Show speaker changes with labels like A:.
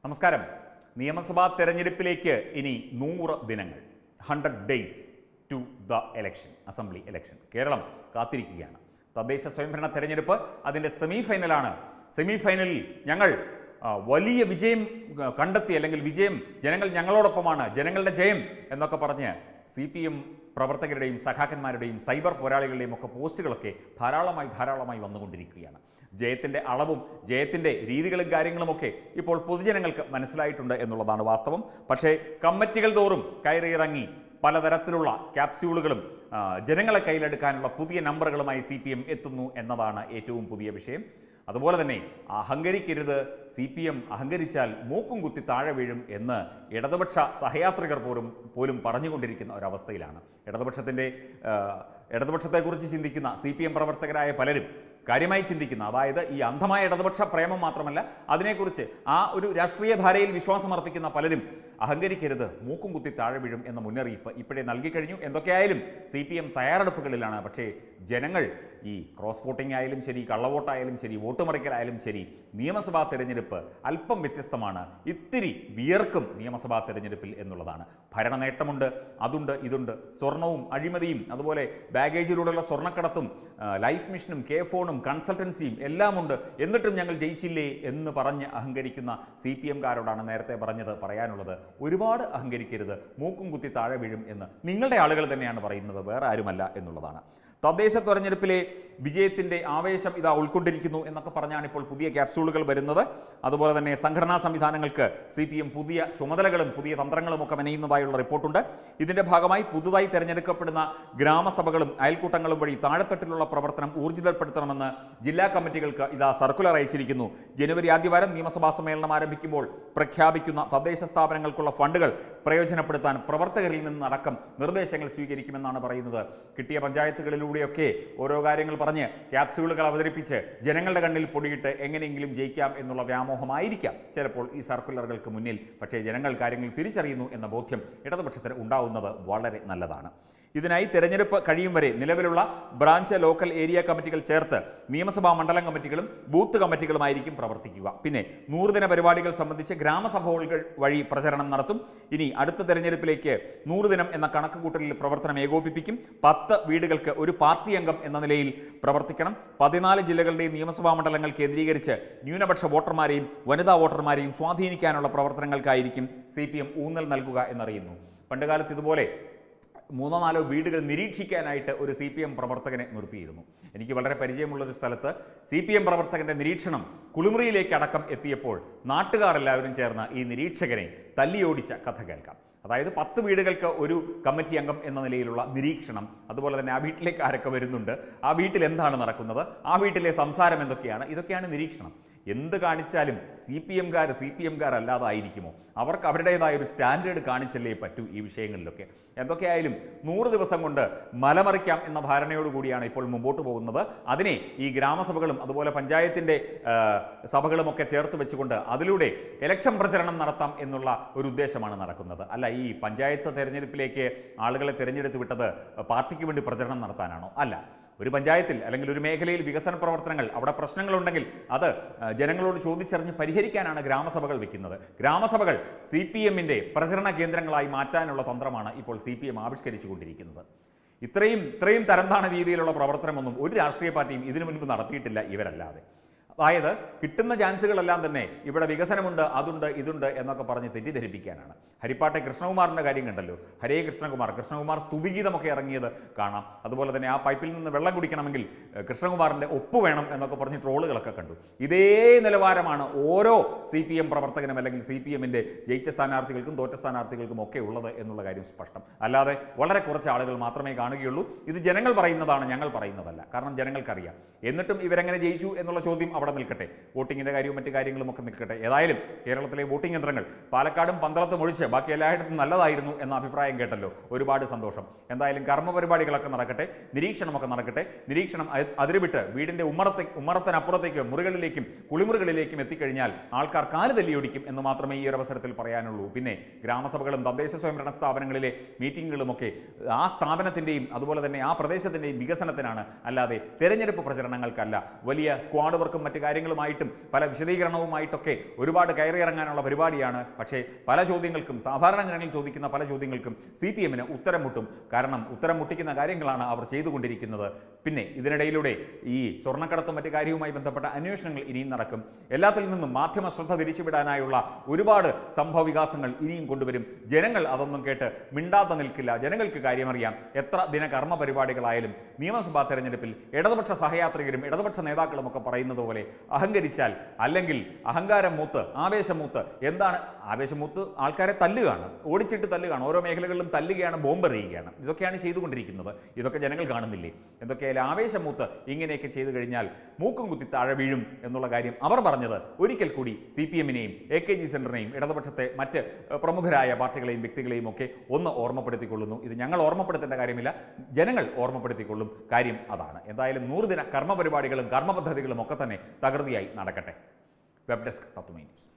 A: നമസ്കാരം നിയമസഭാ തെരഞ്ഞെടുപ്പിലേക്ക് ഇനി നൂറ് ദിനങ്ങൾ hundred days to the election assembly election Keralam കാത്തിരിക്കുകയാണ് തദ്ദേശ സ്വയംഭരണ തെരഞ്ഞെടുപ്പ് അതിൻ്റെ സെമി ഫൈനലാണ് സെമി ഫൈനലിൽ ഞങ്ങൾ ആ, വലിയ വിജയം ആ, കണ്ടെത്തി അല്ലെങ്കിൽ വിജയം ജനങ്ങൾ ഞങ്ങളോടൊപ്പമാണ് ജനങ്ങളുടെ ജയം എന്നൊക്കെ പറഞ്ഞ് സി പി എം പ്രവർത്തകരുടെയും സഖാക്കന്മാരുടെയും സൈബർ പോരാളികളുടെയും ഒക്കെ പോസ്റ്റുകളൊക്കെ ധാരാളമായി ധാരാളമായി വന്നുകൊണ്ടിരിക്കുകയാണ് ജയത്തിൻ്റെ അളവും ജയത്തിൻ്റെ രീതികളും കാര്യങ്ങളുമൊക്കെ ഇപ്പോൾ പൊതുജനങ്ങൾക്ക് മനസ്സിലായിട്ടുണ്ട് എന്നുള്ളതാണ് വാസ്തവം പക്ഷേ കമ്മിറ്റികൾ തോറും കയറിയിറങ്ങി പലതരത്തിലുള്ള ക്യാപ്സ്യൂളുകളും ആ, ജനങ്ങളെ കയ്യിലെടുക്കാനുള്ള പുതിയ നമ്പറുകളുമായി സി പി എം എത്തുന്നു എന്നതാണ് ഏറ്റവും പുതിയ വിഷയം അതുപോലെ തന്നെ അഹങ്കരിക്കരുത് സി പി എം അഹങ്കരിച്ചാൽ മൂക്കും കുത്തി താഴെ വീഴും എന്ന് ഇടതുപക്ഷ സഹയാത്രികർ പോലും പോലും പറഞ്ഞുകൊണ്ടിരിക്കുന്ന ഒരവസ്ഥയിലാണ് ഇടതുപക്ഷത്തിൻ്റെ ആ, ഇടതുപക്ഷത്തെക്കുറിച്ച് ചിന്തിക്കുന്ന സി പി എം പ്രവർത്തകരായ പലരും കാര്യമായി ചിന്തിക്കുന്ന അതായത് ഈ അന്ധമായ ഇടതുപക്ഷ പ്രേമം മാത്രമല്ല അതിനെക്കുറിച്ച് ആ ഒരു രാഷ്ട്രീയ ധാരയിൽ വിശ്വാസം അർപ്പിക്കുന്ന പലരും അഹങ്കരിക്കരുത് മൂക്കും കുത്തി താഴെ വീഴും എന്ന മുന്നറിയിപ്പ് ഇപ്പോഴേ നൽകിക്കഴിഞ്ഞു എന്തൊക്കെയായാലും സി പി എം തയ്യാറെടുപ്പുകളിലാണ് പക്ഷേ ജനങ്ങൾ ഈ ക്രോസ് വോട്ടിംഗ് ആയാലും ശരി കള്ളവോട്ടായാലും ശരി വോട്ട് മറിക്കലായാലും ശരി നിയമസഭാ തെരഞ്ഞെടുപ്പ് അല്പം വ്യത്യസ്തമാണ് ഇത്തിരി വിയർക്കും നിയമസഭാ തെരഞ്ഞെടുപ്പിൽ എന്നുള്ളതാണ് ഭരണ നേട്ടമുണ്ട് അതുണ്ട് ഇതുണ്ട് സ്വർണവും അഴിമതിയും അതുപോലെ ബാഗേജിലൂടെയുള്ള സ്വർണ്ണക്കടത്തും ആ, ലൈഫ് മിഷനും കെ ഫോണും കൺസൾട്ടൻസിയും എല്ലാമുണ്ട് എന്നിട്ടും ഞങ്ങൾ ജയിച്ചില്ലേ എന്ന് പറഞ്ഞ് അഹങ്കരിക്കുന്ന സി പി എംകാരോടാണ് നേരത്തെ പറഞ്ഞത് പറയാനുള്ളത് ഒരുപാട് അഹങ്കരിക്കരുത് മൂക്കും കുത്തി താഴെ വീഴും എന്ന് നിങ്ങളുടെ ആളുകൾ തന്നെയാണ് പറയുന്നത് വേറെ ആരുമല്ല എന്നുള്ളതാണ് തദ്ദേശ തെരഞ്ഞെടുപ്പിലെ വിജയത്തിൻ്റെ ആവേശം ഇതാ ഉൾക്കൊണ്ടിരിക്കുന്നു എന്നൊക്കെ പറഞ്ഞാണ് ഇപ്പോൾ പുതിയ ക്യാപ്സ്യൂളുകൾ വരുന്നത് അതുപോലെ തന്നെ സംഘടനാ സംവിധാനങ്ങൾക്ക് സി പി എം പുതിയ ചുമതലകളും പുതിയ തന്ത്രങ്ങളും ഒക്കെ മെനയുന്നതായുള്ള റിപ്പോർട്ടുണ്ട് ഇതിന്റെ ഭാഗമായി പുതുതായി തെരഞ്ഞെടുക്കപ്പെടുന്ന ഗ്രാമസഭകളും അയൽക്കൂട്ടങ്ങളും വഴി താഴെത്തട്ടിലുള്ള പ്രവർത്തനം ഊർജിതപ്പെടുത്തണമെന്ന് ജില്ലാ കമ്മിറ്റികൾക്ക് ഇതാ സർക്കുലർ അയച്ചിരിക്കുന്നു ജനുവരി ആദ്യവാരം നിയമസഭാ സമ്മേളനം ആരംഭിക്കുമ്പോൾ പ്രഖ്യാപിക്കുന്ന തദ്ദേശ സ്ഥാപനങ്ങൾക്കുള്ള ഫണ്ടുകൾ പ്രയോജനപ്പെടുത്താൻ പ്രവർത്തകരിൽ നിന്നടക്കം നിർദ്ദേശങ്ങൾ സ്വീകരിക്കുമെന്നാണ് പറയുന്നത് കിട്ടിയ പഞ്ചായത്തുകളിലൂടെയൊക്കെ ഓരോ കാര്യങ്ങൾ പറഞ്ഞ് ക്യാപ്സ്യൂളുകൾ അവതരിപ്പിച്ച് ജനങ്ങളുടെ കണ്ണിൽ പൊടിയിട്ട് എങ്ങനെയെങ്കിലും ജയിക്കാം എന്നുള്ള വ്യാമോഹമായിരിക്കാം ചിലപ്പോൾ ഈ സർക്കുലറുകൾക്ക് മുന്നിൽ പക്ഷേ ജനങ്ങൾ കാര്യങ്ങൾ തിരിച്ചറിയുന്നു എന്ന ബോധ്യം ഇടതുപക്ഷത്തിന് ഉണ്ടാവുന്നത് വളരെ നല്ലതാണ് ഇതിനായി തെരഞ്ഞെടുപ്പ് കഴിയും വരെ നിലവിലുള്ള ബ്രാഞ്ച് ലോക്കൽ ഏരിയ കമ്മിറ്റികൾ ചേർത്ത് നിയമസഭാ മണ്ഡലം കമ്മിറ്റികളും ബൂത്ത് കമ്മിറ്റികളുമായിരിക്കും പ്രവർത്തിക്കുക പിന്നെ നൂറുദിന പരിപാടികൾ സംബന്ധിച്ച് ഗ്രാമസഭകൾ വഴി പ്രചരണം നടത്തും ഇനി അടുത്ത തെരഞ്ഞെടുപ്പിലേക്ക് നൂറ് ദിനം എന്ന കണക്കുകൂട്ടലിൽ പ്രവർത്തനം ഏകോപിപ്പിക്കും പത്ത് വീടുകൾക്ക് ഒരു പാർട്ടി അംഗം എന്ന നിലയിൽ പ്രവർത്തിക്കണം പതിനാല് ജില്ലകളുടെയും നിയമസഭാ മണ്ഡലങ്ങൾ കേന്ദ്രീകരിച്ച് ന്യൂനപക്ഷ വോട്ടർമാരെയും വനിതാ വോട്ടർമാരെയും സ്വാധീനിക്കാനുള്ള പ്രവർത്തനങ്ങൾക്കായിരിക്കും സി പി എം ഊന്നൽ നൽകുക എന്നറിയുന്നു പണ്ടുകാലത്ത് ഇതുപോലെ മൂന്നോ നാലോ വീടുകൾ നിരീക്ഷിക്കാനായിട്ട് ഒരു സി പി എം പ്രവർത്തകനെ നിർത്തിയിരുന്നു എനിക്ക് വളരെ പരിചയമുള്ള ഒരു സ്ഥലത്ത് സി പി എം പ്രവർത്തകന്റെ നിരീക്ഷണം കുളിമുറിയിലേക്ക് അടക്കം എത്തിയപ്പോൾ നാട്ടുകാർ എല്ലാവരും ചേർന്ന് ഈ നിരീക്ഷകനെ തല്ലിയോടിച്ച കഥ കേൾക്കാം അതായത് പത്ത് വീടുകൾക്ക് ഒരു കമ്മിറ്റി അംഗം എന്ന നിലയിലുള്ള നിരീക്ഷണം അതുപോലെ തന്നെ ആ വീട്ടിലേക്ക് ആരൊക്കെ വരുന്നുണ്ട് ആ വീട്ടിൽ എന്താണ് നടക്കുന്നത് ആ വീട്ടിലെ സംസാരം എന്തൊക്കെയാണ് ഇതൊക്കെയാണ് നിരീക്ഷണം എന്ത് കാണിച്ചാലും സി പി എംകാർ സി പി എംകാർ അല്ലാതായിരിക്കുമോ അവർക്ക് അവരുടേതായ ഒരു സ്റ്റാൻഡേർഡ് കാണിച്ചല്ലേ പറ്റൂ ഈ വിഷയങ്ങളിലൊക്കെ എന്തൊക്കെയായാലും നൂറ് ദിവസം കൊണ്ട് മലമറിക്കാം എന്ന ധാരണയോടുകൂടിയാണ് ഇപ്പോൾ മുമ്പോട്ട് പോകുന്നത് അതിനെ ഈ ഗ്രാമസഭകളും അതുപോലെ പഞ്ചായത്തിൻ്റെ ആ, സഭകളുമൊക്കെ ചേർത്ത് വെച്ചുകൊണ്ട് അതിലൂടെ ഇലക്ഷൻ പ്രചരണം നടത്താം എന്നുള്ള ഒരു ഉദ്ദേശമാണ് നടക്കുന്നത് അല്ല ഈ പഞ്ചായത്ത് തെരഞ്ഞെടുപ്പിലേക്ക് ആളുകളെ തിരഞ്ഞെടുത്ത് വിട്ടത് പാർട്ടിക്ക് വേണ്ടി പ്രചരണം നടത്താനാണോ അല്ല ഒരു പഞ്ചായത്തിൽ അല്ലെങ്കിൽ ഒരു മേഖലയിൽ വികസന പ്രവർത്തനങ്ങൾ അവിടെ പ്രശ്നങ്ങളുണ്ടെങ്കിൽ അത് ആ, ജനങ്ങളോട് ചോദിച്ചറിഞ്ഞ് പരിഹരിക്കാനാണ് ഗ്രാമസഭകൾ വെക്കുന്നത് ഗ്രാമസഭകൾ സി പി എമ്മിൻ്റെ പ്രചരണ കേന്ദ്രങ്ങളായി മാറ്റാനുള്ള തന്ത്രമാണ് ഇപ്പോൾ സി പി എം ആവിഷ്കരിച്ചു കൊണ്ടിരിക്കുന്നത് ഇത്രയും ഇത്രയും തരംതാണ രീതിയിലുള്ള പ്രവർത്തനമൊന്നും ഒരു രാഷ്ട്രീയ പാർട്ടിയും ഇതിനു മുൻപ് നടത്തിയിട്ടില്ല ഇവരല്ലാതെ അതായത് കിട്ടുന്ന ചാൻസുകളെല്ലാം തന്നെ ഇവിടെ വികസനമുണ്ട് അതുണ്ട് ഇതുണ്ട് എന്നൊക്കെ പറഞ്ഞ് തെറ്റിദ്ധരിപ്പിക്കാനാണ് ഹരിപ്പാട്ടെ കൃഷ്ണകുമാറിൻ്റെ കാര്യം കണ്ടല്ലോ ഹരേ കൃഷ്ണകുമാർ കൃഷ്ണകുമാർ സ്തുതിഗീതമൊക്കെ ഇറങ്ങിയത് കാണാം അതുപോലെ തന്നെ ആ പൈപ്പിൽ നിന്ന് വെള്ളം കുടിക്കണമെങ്കിൽ ഏഹ്, കൃഷ്ണകുമാറിൻ്റെ ഒപ്പ് വേണം എന്നൊക്കെ പറഞ്ഞ് ട്രോളുകളൊക്കെ കണ്ടു ഇതേ നിലവാരമാണ് ഓരോ സി പി എം പ്രവർത്തകനും അല്ലെങ്കിൽ സി പി എമ്മിൻ്റെ ജയിച്ച സ്ഥാനാർത്ഥികൾക്കും തോറ്റ സ്ഥാനാർത്ഥികൾക്കും ഒക്കെ ഉള്ളത് എന്നുള്ള കാര്യം സ്പഷ്ടം അല്ലാതെ വളരെ കുറച്ച് ആളുകൾ മാത്രമേ കാണുകയുള്ളൂ ഇത് ജനങ്ങൾ പറയുന്നതാണ് ഞങ്ങൾ പറയുന്നതല്ല കാരണം ജനങ്ങൾക്കറിയാം എന്നിട്ടും ഇവരെങ്ങനെ ജയിച്ചു എന്നുള്ള ചോദ്യം അവിടെ നിൽക്കട്ടെ വോട്ടിങ്ങിൻ്റെ കാര്യവും മറ്റു കാര്യങ്ങളും ഒക്കെ നിൽക്കട്ടെ ഏതായാലും കേരളത്തിലെ വോട്ടിംഗ് യന്ത്രങ്ങൾ പാലക്കാടും പന്തളത്തും ഒഴിച്ച് ബാക്കി എല്ലായിടത്തും നല്ലതായിരുന്നു എന്ന അഭിപ്രായം കേട്ടല്ലോ ഒരുപാട് സന്തോഷം എന്തായാലും കർമ്മ പരിപാടികളൊക്കെ നടക്കട്ടെ നിരീക്ഷണമൊക്കെ നടക്കട്ടെ നിരീക്ഷണം അത് അതിരുവിട്ട് വീടിൻ്റെ ഉമ്മറത്തെ ഉമ്മറത്തിനപ്പുറത്തേക്ക് മുറികളിലേക്കും കുളിമുറികളിലേക്കും എത്തിക്കഴിഞ്ഞാൽ ആൾക്കാർ കാല് തല്ലിയൊടിക്കും എന്ന് മാത്രമേ ഈ ഒരു അവസരത്തിൽ പറയാനുള്ളൂ പിന്നെ ഗ്രാമസഭകളും തദ്ദേശ സ്വയംഭരണ സ്ഥാപനങ്ങളിലെ മീറ്റിങ്ങുകളുമൊക്കെ ആ സ്ഥാപനത്തിൻ്റെയും അതുപോലെ തന്നെ ആ പ്രദേശത്തിൻ്റെയും വികസനത്തിനാണ് അല്ലാതെ തെരഞ്ഞെടുപ്പ് പ്രചരണങ്ങൾക്കല്ല വലിയ സ്ക്വാഡ് വർക്കും മറ്റ് മറ്റു കാര്യങ്ങളുമായിട്ടും പല വിശദീകരണവുമായിട്ടൊക്കെ ഒരുപാട് കയറിയിറങ്ങാനുള്ള പരിപാടിയാണ് പക്ഷേ പല ചോദ്യങ്ങൾക്കും സാധാരണ ജനങ്ങൾ ചോദിക്കുന്ന പല ചോദ്യങ്ങൾക്കും സി പി എമ്മിന് ഉത്തരം മുട്ടും കാരണം ഉത്തരം മുട്ടിക്കുന്ന കാര്യങ്ങളാണ് അവർ ചെയ്തുകൊണ്ടിരിക്കുന്നത് പിന്നെ ഇതിനിടയിലൂടെ ഈ സ്വർണ്ണക്കടത്തും മറ്റു കാര്യവുമായി ബന്ധപ്പെട്ട അന്വേഷണങ്ങൾ ഇനിയും നടക്കും എല്ലാത്തിൽ നിന്നും മാധ്യമ ശ്രദ്ധ തിരിച്ചുവിടാനായുള്ള ഒരുപാട് സംഭവ വികാസങ്ങൾ ഇനിയും കൊണ്ടുവരും ജനങ്ങൾ അതൊന്നും കേട്ട് മിണ്ടാതെ നിൽക്കില്ല ജനങ്ങൾക്ക് കാര്യമറിയാം എത്ര ദിനകർമ്മ പരിപാടികളായാലും നിയമസഭാ തെരഞ്ഞെടുപ്പിൽ ഇടതുപക്ഷ സഹയാത്രികരും ഇടതുപക്ഷ നേതാക്കളും ഒക്കെ പറയുന്നത് പോലെ അഹങ്കരിച്ചാൽ അല്ലെങ്കിൽ അഹങ്കാരം മൂത്ത് ആവേശം മൂത്ത് എന്താണ് ആവേശം മൂത്ത് ആൾക്കാരെ തല്ലുകയാണ് ഓടിച്ചിട്ട് തല്ലുകയാണ് ഓരോ മേഖലകളിലും തല്ലുകയാണ് ബോംബെറിയുകയാണ് ഇതൊക്കെയാണ് ചെയ്തുകൊണ്ടിരിക്കുന്നത് ഇതൊക്കെ ജനങ്ങൾ കാണുന്നില്ലേ എന്തൊക്കെയായാലും ആവേശം മൂത്ത് ഇങ്ങനെയൊക്കെ ചെയ്തു കഴിഞ്ഞാൽ മൂക്കും കുത്തി താഴെ വീഴും എന്നുള്ള കാര്യം അവർ പറഞ്ഞത് ഒരിക്കൽ കൂടി സി പി എമ്മിനെയും എ കെ ജി സെന്ററിനെയും ഇടതുപക്ഷത്തെ മറ്റ് ഏഹ്, പ്രമുഖരായ പാർട്ടികളെയും വ്യക്തികളെയും ഒക്കെ ഒന്ന് ഓർമ്മപ്പെടുത്തിക്കൊള്ളുന്നു ഇത് ഞങ്ങൾ ഓർമ്മപ്പെടുത്തേണ്ട കാര്യമില്ല ജനങ്ങൾ ഓർമ്മപ്പെടുത്തിക്കൊള്ളും കാര്യം അതാണ് എന്തായാലും നൂറുദിന കർമ്മ പരിപാടികളും കർമ്മ പദ്ധതികളും ഒക്കെ തന്നെ തകൃതിയായി നടക്കട്ടെ വെബ് ഡെസ്ക് തത്വമൈ ന്യൂസ്